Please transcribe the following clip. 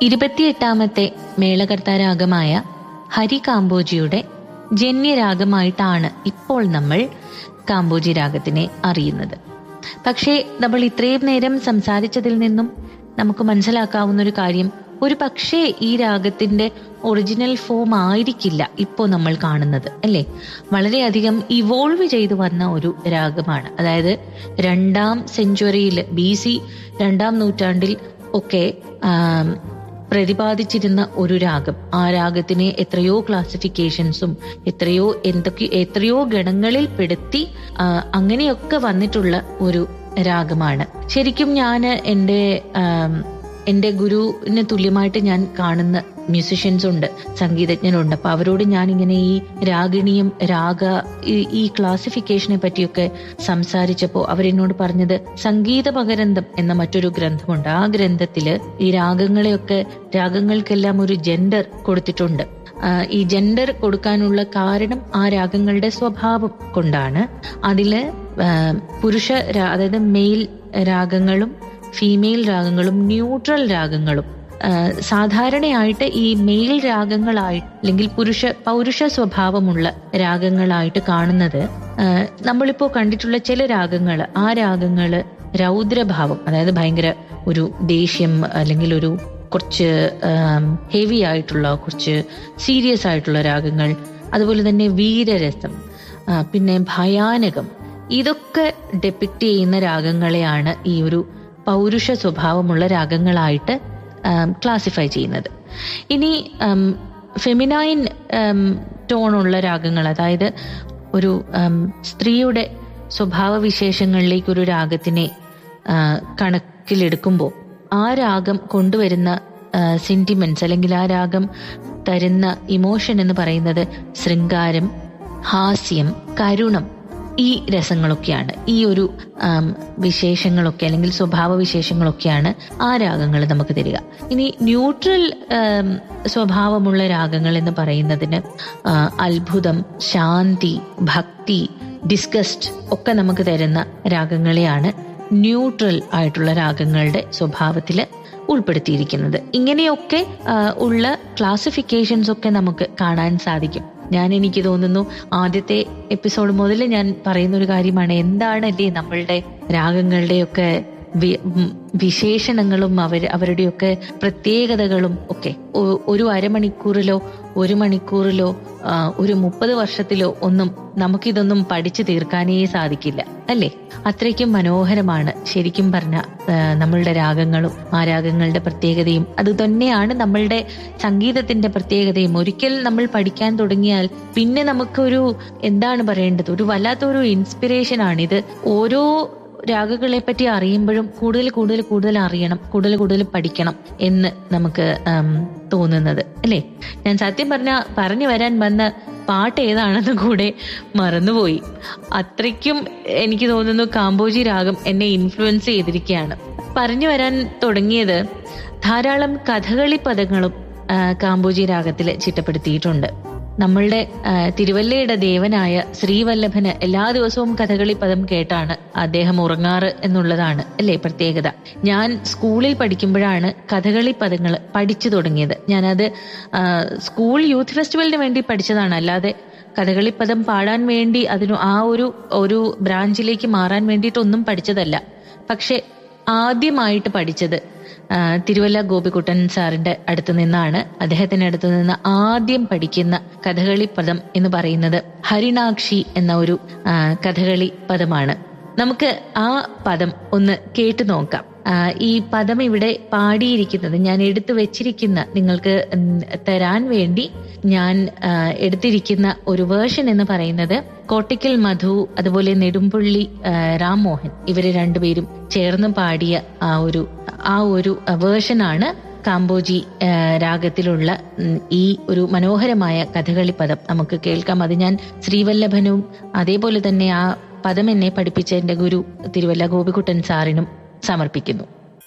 ഇരുപത്തിയെട്ടാമത്തെ മേളകർത്താരാഗമായ ഹരി കാമ്പോജിയുടെ ജന്യരാഗമായിട്ടാണ് ഇപ്പോൾ നമ്മൾ കാമ്പോജി രാഗത്തിനെ അറിയുന്നത് പക്ഷേ നമ്മൾ ഇത്രയും നേരം സംസാരിച്ചതിൽ നിന്നും നമുക്ക് മനസ്സിലാക്കാവുന്ന ഒരു കാര്യം ഒരു പക്ഷേ ഈ രാഗത്തിന്റെ ഒറിജിനൽ ഫോം ആയിരിക്കില്ല ഇപ്പോൾ നമ്മൾ കാണുന്നത് അല്ലേ വളരെയധികം ഇവോൾവ് ചെയ്തു വന്ന ഒരു രാഗമാണ് അതായത് രണ്ടാം സെഞ്ചുറിയിൽ ബി സി രണ്ടാം നൂറ്റാണ്ടിൽ ഒക്കെ ആം, പ്രതിപാദിച്ചിരുന്ന ഒരു രാഗം ആ രാഗത്തിനെ എത്രയോ ക്ലാസിഫിക്കേഷൻസും എത്രയോ എന്തൊക്കെ എത്രയോ ഗണങ്ങളിൽ പെടുത്തി ആ, അങ്ങനെയൊക്കെ വന്നിട്ടുള്ള ഒരു രാഗമാണ് ശരിക്കും ഞാൻ എൻ്റെ ആം, എൻ്റെ ഗുരുവിന് തുല്യമായിട്ട് ഞാൻ കാണുന്ന മ്യൂസിഷ്യൻസ് ഉണ്ട് സംഗീതജ്ഞരുണ്ട് അപ്പൊ അവരോട് ഞാൻ ഇങ്ങനെ ഈ രാഗിണിയും രാഗ ഈ- ഈ ക്ലാസിഫിക്കേഷനെ പറ്റിയൊക്കെ സംസാരിച്ചപ്പോൾ അവരെന്നോട് പറഞ്ഞത് സംഗീത മകരന്തം എന്ന മറ്റൊരു ഗ്രന്ഥമുണ്ട് ആ ഗ്രന്ഥത്തില് ഈ രാഗങ്ങളെയൊക്കെ രാഗങ്ങൾക്കെല്ലാം ഒരു ജെൻഡർ കൊടുത്തിട്ടുണ്ട് ആ, ഈ ജെൻഡർ കൊടുക്കാനുള്ള കാരണം ആ രാഗങ്ങളുടെ സ്വഭാവം കൊണ്ടാണ് അതില് ആ, പുരുഷ രാ- അതായത് മെയിൽ രാഗങ്ങളും ഫീമെയിൽ രാഗങ്ങളും ന്യൂട്രൽ രാഗങ്ങളും ആ, സാധാരണയായിട്ട് ഈ മെയിൽ രാഗങ്ങളായി അല്ലെങ്കിൽ പുരുഷ പൗരുഷ സ്വഭാവമുള്ള രാഗങ്ങളായിട്ട് കാണുന്നത് ആ, നമ്മളിപ്പോ കണ്ടിട്ടുള്ള ചില രാഗങ്ങൾ ആ രാഗങ്ങള് രൗദ്രഭാവം അതായത് ഭയങ്കര ഒരു ദേഷ്യം അല്ലെങ്കിൽ ഒരു കുറച്ച് ഹെവി ആയിട്ടുള്ള കുറച്ച് സീരിയസ് ആയിട്ടുള്ള രാഗങ്ങൾ അതുപോലെ തന്നെ വീരരസം ആ, പിന്നെ ഭയാനകം ഇതൊക്കെ ഡെപ്പിക്റ്റ് ചെയ്യുന്ന രാഗങ്ങളെയാണ് ഈ ഒരു പൗരുഷ സ്വഭാവമുള്ള രാഗങ്ങളായിട്ട് ക്ലാസിഫൈ ചെയ്യുന്നത് ഇനി ഫെമിനൈൻ ടോണുള്ള രാഗങ്ങൾ അതായത് ഒരു ഉം, സ്ത്രീയുടെ സ്വഭാവവിശേഷങ്ങളിലേക്ക് ഒരു രാഗത്തിനെ ആ, കണക്കിലെടുക്കുമ്പോൾ ആ രാഗം കൊണ്ടുവരുന്ന സെന്റിമെന്റ്സ് അല്ലെങ്കിൽ ആ രാഗം തരുന്ന ഇമോഷൻ എന്ന് പറയുന്നത് ശൃംഗാരം ഹാസ്യം കരുണം ഈ രസങ്ങളൊക്കെയാണ് ഈ ഒരു ആം, വിശേഷങ്ങളൊക്കെ അല്ലെങ്കിൽ സ്വഭാവ വിശേഷങ്ങളൊക്കെയാണ് ആ രാഗങ്ങൾ നമുക്ക് തരിക ഇനി ന്യൂട്രൽ ആം, സ്വഭാവമുള്ള രാഗങ്ങൾ എന്ന് പറയുന്നതിന് ആ, അത്ഭുതം ശാന്തി ഭക്തി ഡിസ്കസ്റ്റ് ഒക്കെ നമുക്ക് തരുന്ന രാഗങ്ങളെയാണ് ന്യൂട്രൽ ആയിട്ടുള്ള രാഗങ്ങളുടെ സ്വഭാവത്തില് ഉൾപ്പെടുത്തിയിരിക്കുന്നത് ഇങ്ങനെയൊക്കെ ആ, ഉള്ള ക്ലാസിഫിക്കേഷൻസ് ഒക്കെ നമുക്ക് കാണാൻ സാധിക്കും ഞാൻ എനിക്ക് തോന്നുന്നു ആദ്യത്തെ എപ്പിസോഡ് മുതൽ ഞാൻ പറയുന്ന ഒരു കാര്യമാണ് എന്താണല്ലേ നമ്മളുടെ രാഗങ്ങളുടെയൊക്കെ വി- ഉം, വിശേഷണങ്ങളും അവർ അവരുടെയൊക്കെ പ്രത്യേകതകളും ഒക്കെ ഒ- ഒരു അരമണിക്കൂറിലോ ഒരു മണിക്കൂറിലോ ആ, ഒരു മുപ്പത് വർഷത്തിലോ ഒന്നും നമുക്കിതൊന്നും പഠിച്ചു തീർക്കാനേ സാധിക്കില്ല അല്ലേ അത്രയ്ക്കും മനോഹരമാണ് ശരിക്കും പറഞ്ഞ ആ, നമ്മളുടെ രാഗങ്ങളും ആ രാഗങ്ങളുടെ പ്രത്യേകതയും അത് തന്നെയാണ് നമ്മളുടെ സംഗീതത്തിന്റെ പ്രത്യേകതയും ഒരിക്കൽ നമ്മൾ പഠിക്കാൻ തുടങ്ങിയാൽ പിന്നെ നമുക്കൊരു എന്താണ് പറയേണ്ടത് ഒരു വല്ലാത്തൊരു ഇൻസ്പിറേഷൻ ആണ് ഇത് ഓരോ രാഗങ്ങളെ പറ്റി അറിയുമ്പോഴും കൂടുതൽ കൂടുതൽ കൂടുതൽ അറിയണം കൂടുതൽ കൂടുതൽ പഠിക്കണം എന്ന് നമുക്ക് ആം, തോന്നുന്നത് അല്ലേ ഞാൻ സത്യം പറഞ്ഞ പറഞ്ഞു വരാൻ വന്ന പാട്ട് ഏതാണെന്ന് കൂടെ മറന്നുപോയി അത്രയ്ക്കും എനിക്ക് തോന്നുന്നു കാമ്പോജി രാഗം എന്നെ ഇൻഫ്ലുവൻസ് ചെയ്തിരിക്കുകയാണ് പറഞ്ഞു വരാൻ തുടങ്ങിയത് ധാരാളം കഥകളി പദങ്ങളും ആ, കാമ്പോജി രാഗത്തിൽ ചിട്ടപ്പെടുത്തിയിട്ടുണ്ട് നമ്മളുടെ ആ, തിരുവല്ലയുടെ ദേവനായ ശ്രീവല്ലഭന് എല്ലാ ദിവസവും കഥകളി പദം കേട്ടാണ് അദ്ദേഹം ഉറങ്ങാറ് എന്നുള്ളതാണ് അല്ലേ പ്രത്യേകത ഞാൻ സ്കൂളിൽ പഠിക്കുമ്പോഴാണ് കഥകളി പദങ്ങൾ പഠിച്ചു തുടങ്ങിയത് ഞാനത് ആ, സ്കൂൾ യൂത്ത് ഫെസ്റ്റിവലിന് വേണ്ടി പഠിച്ചതാണ് അല്ലാതെ കഥകളി പദം പാടാൻ വേണ്ടി അതിനു ആ ഒരു ഒരു ബ്രാഞ്ചിലേക്ക് മാറാൻ വേണ്ടിയിട്ടൊന്നും പഠിച്ചതല്ല പക്ഷെ ആദ്യമായിട്ട് പഠിച്ചത് ആ, തിരുവല്ല ഗോപികുട്ടൻ സാറിന്റെ അടുത്ത് നിന്നാണ് അദ്ദേഹത്തിന്റെ അടുത്ത് നിന്ന് ആദ്യം പഠിക്കുന്ന കഥകളി പദം എന്ന് പറയുന്നത് ഹരിണാക്ഷി എന്ന ഒരു ആ, കഥകളി പദമാണ് നമുക്ക് ആ പദം ഒന്ന് കേട്ടു നോക്കാം ആ, ഈ പദം ഇവിടെ പാടിയിരിക്കുന്നത് ഞാൻ എടുത്തു വെച്ചിരിക്കുന്ന നിങ്ങൾക്ക് ഉം, തരാൻ വേണ്ടി ഞാൻ ആ, എടുത്തിരിക്കുന്ന ഒരു വേർഷൻ എന്ന് പറയുന്നത് കോട്ടിക്കൽ മധു അതുപോലെ നെടുമ്പുള്ളി ആ, രാംമോഹൻ ഇവര് രണ്ടുപേരും ചേർന്ന് പാടിയ ആ ഒരു ആ ഒരു വേർഷനാണ് കാമ്പോജി ആ, രാഗത്തിലുള്ള ഉം, ഈ ഒരു മനോഹരമായ കഥകളി പദം നമുക്ക് കേൾക്കാം അത് ഞാൻ ശ്രീവല്ലഭനും അതേപോലെ തന്നെ ആ പദം എന്നെ പഠിപ്പിച്ച എന്റെ ഗുരു തിരുവല്ല ഗോപികുട്ടൻ സാറിനും സമർപ്പിക്കുന്നു